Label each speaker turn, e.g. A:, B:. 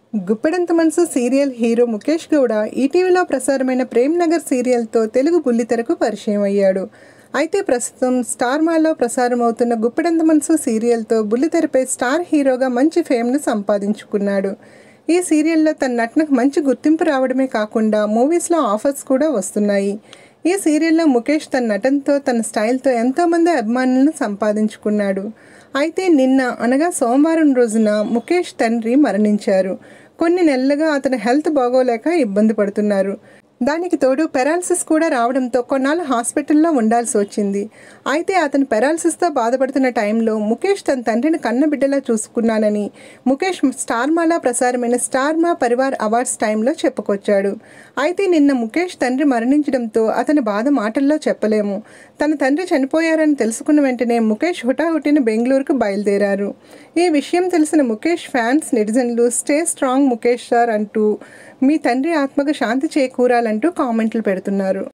A: గుప్పెడంత మనసు serial hero Mukesh Gowda ఈటీవీలో ప్రసారమైన ప్రేమ్ నగర్ సీరియల్తో తెలుగు బుల్లితెరకు పరిచయం అయ్యాడు అయితే ప్రస్తుతం స్టార్ మాలో ప్రసారం అవుతున్న గుప్పెడంత మనసు సీరియల్తో బుల్లితెరపై స్టార్ హీరోగా మంచి ఫేమ్ను సంపాదించుకున్నాడు ఈ సీరియల్లో తన నటనకు మంచి గుర్తింపు రావడమే కాకుండా మూవీస్లో ఆఫర్స్ కూడా వస్తున్నాయి ఈ సీరియల్లో ముఖేష్ తన నటనతో తన స్టైల్తో ఎంతోమంది అభిమానులను సంపాదించుకున్నాడు అయితే నిన్న అనగా సోమవారం రోజున ముఖేష్ తండ్రి మరణించారు కొన్ని నెలలుగా అతని హెల్త్ బాగోలేక ఇబ్బంది పడుతున్నారు దానికి తోడు పెరాలసిస్ కూడా రావడంతో కొన్నాళ్ళు హాస్పిటల్లో ఉండాల్సి వచ్చింది అయితే అతను పెరాలసిస్తో బాధపడుతున్న టైంలో ముఖేష్ తన తండ్రిని కన్నబిడ్డలా చూసుకున్నానని ముఖేష్ స్టార్ మాలా ప్రసారమైన స్టార్ మా పరివార్ అవార్డ్స్ టైంలో చెప్పుకొచ్చాడు అయితే నిన్న ముఖేష్ తండ్రి మరణించడంతో అతని బాధ మాటల్లో చెప్పలేము తన తండ్రి చనిపోయారని తెలుసుకున్న వెంటనే ముఖేష్ హుటాహుటిన బెంగళూరుకు బయలుదేరారు ఈ విషయం తెలిసిన ముఖేష్ ఫ్యాన్స్ నెటిజన్లు స్టే స్ట్రాంగ్ ముఖేష్ సార్ అంటూ మీ తండ్రి ఆత్మకు శాంతి చేకూరాలంటూ కామెంట్లు పెడుతున్నారు